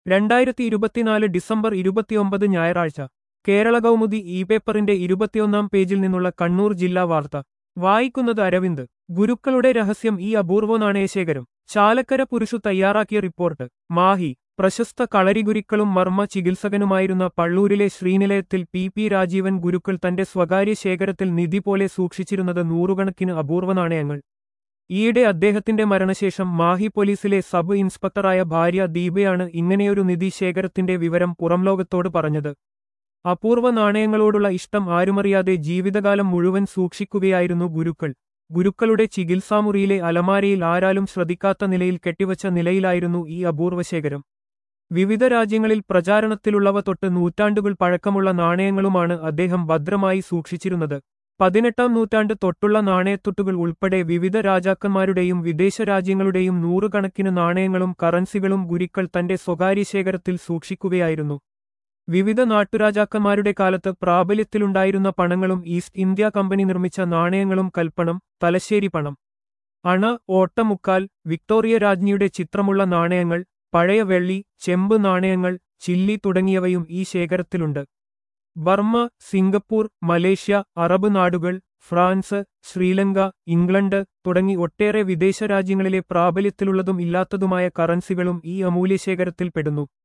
രണ്ടായിരത്തി ഇരുപത്തിനാല് ഡിസംബർ ഇരുപത്തിയൊമ്പത് ഞായറാഴ്ച കേരള കൗമുദി ഇ പേപ്പറിന്റെ ഇരുപത്തിയൊന്നാം പേജിൽ നിന്നുള്ള കണ്ണൂർ ജില്ലാ വാർത്ത വായിക്കുന്നത് അരവിന്ദ് ഗുരുക്കളുടെ രഹസ്യം ഈ അപൂർവ നാണയശേഖരം ചാലക്കര പുരുഷു തയ്യാറാക്കിയ റിപ്പോർട്ട് മാഹി പ്രശസ്ത കളരിഗുരുക്കളും മർമ്മ ചികിത്സകനുമായിരുന്ന പള്ളൂരിലെ ശ്രീനിലയത്തിൽ പി പി രാജീവൻ ഗുരുക്കൾ തന്റെ സ്വകാര്യ ശേഖരത്തിൽ നിധി പോലെ സൂക്ഷിച്ചിരുന്നത് നൂറുകണക്കിന് അപൂർവ നാണയങ്ങൾ ഈയിടെ അദ്ദേഹത്തിന്റെ മരണശേഷം മാഹി പോലീസിലെ സബ് ഇൻസ്പെക്ടറായ ഭാര്യ ദീപയാണ് ഇങ്ങനെയൊരു നിധി ശേഖരത്തിന്റെ വിവരം പുറംലോകത്തോട് പറഞ്ഞത് അപൂർവ നാണയങ്ങളോടുള്ള ഇഷ്ടം ആരുമറിയാതെ ജീവിതകാലം മുഴുവൻ സൂക്ഷിക്കുകയായിരുന്നു ഗുരുക്കൾ ഗുരുക്കളുടെ ചികിത്സാമുറിയിലെ അലമാരയിൽ ആരാലും ശ്രദ്ധിക്കാത്ത നിലയിൽ കെട്ടിവച്ച നിലയിലായിരുന്നു ഈ അപൂർവ ശേഖരം വിവിധ രാജ്യങ്ങളിൽ പ്രചാരണത്തിലുള്ളവ തൊട്ട് നൂറ്റാണ്ടുകൾ പഴക്കമുള്ള നാണയങ്ങളുമാണ് അദ്ദേഹം ഭദ്രമായി സൂക്ഷിച്ചിരുന്നത് പതിനെട്ടാം നൂറ്റാണ്ട് തൊട്ടുള്ള നാണയത്തുട്ടുകൾ ഉൾപ്പെടെ വിവിധ രാജാക്കന്മാരുടെയും വിദേശ രാജ്യങ്ങളുടെയും നൂറുകണക്കിന് നാണയങ്ങളും കറൻസികളും ഗുരുക്കൾ തന്റെ സ്വകാര്യ ശേഖരത്തിൽ സൂക്ഷിക്കുകയായിരുന്നു വിവിധ നാട്ടുരാജാക്കന്മാരുടെ കാലത്ത് പ്രാബല്യത്തിലുണ്ടായിരുന്ന പണങ്ങളും ഈസ്റ്റ് ഇന്ത്യ കമ്പനി നിർമ്മിച്ച നാണയങ്ങളും കൽപ്പണം തലശ്ശേരി പണം അണ ഓട്ടമുക്കാൽ വിക്ടോറിയ രാജ്ഞിയുടെ ചിത്രമുള്ള നാണയങ്ങൾ പഴയ വെള്ളി ചെമ്പ് നാണയങ്ങൾ ചില്ലി തുടങ്ങിയവയും ഈ ശേഖരത്തിലുണ്ട് ബർമ്മ സിംഗപ്പൂർ മലേഷ്യ അറബ് നാടുകൾ ഫ്രാൻസ് ശ്രീലങ്ക ഇംഗ്ലണ്ട് തുടങ്ങി ഒട്ടേറെ വിദേശ രാജ്യങ്ങളിലെ പ്രാബല്യത്തിലുള്ളതും ഇല്ലാത്തതുമായ കറൻസികളും ഈ അമൂല്യശേഖരത്തിൽ പെടുന്നു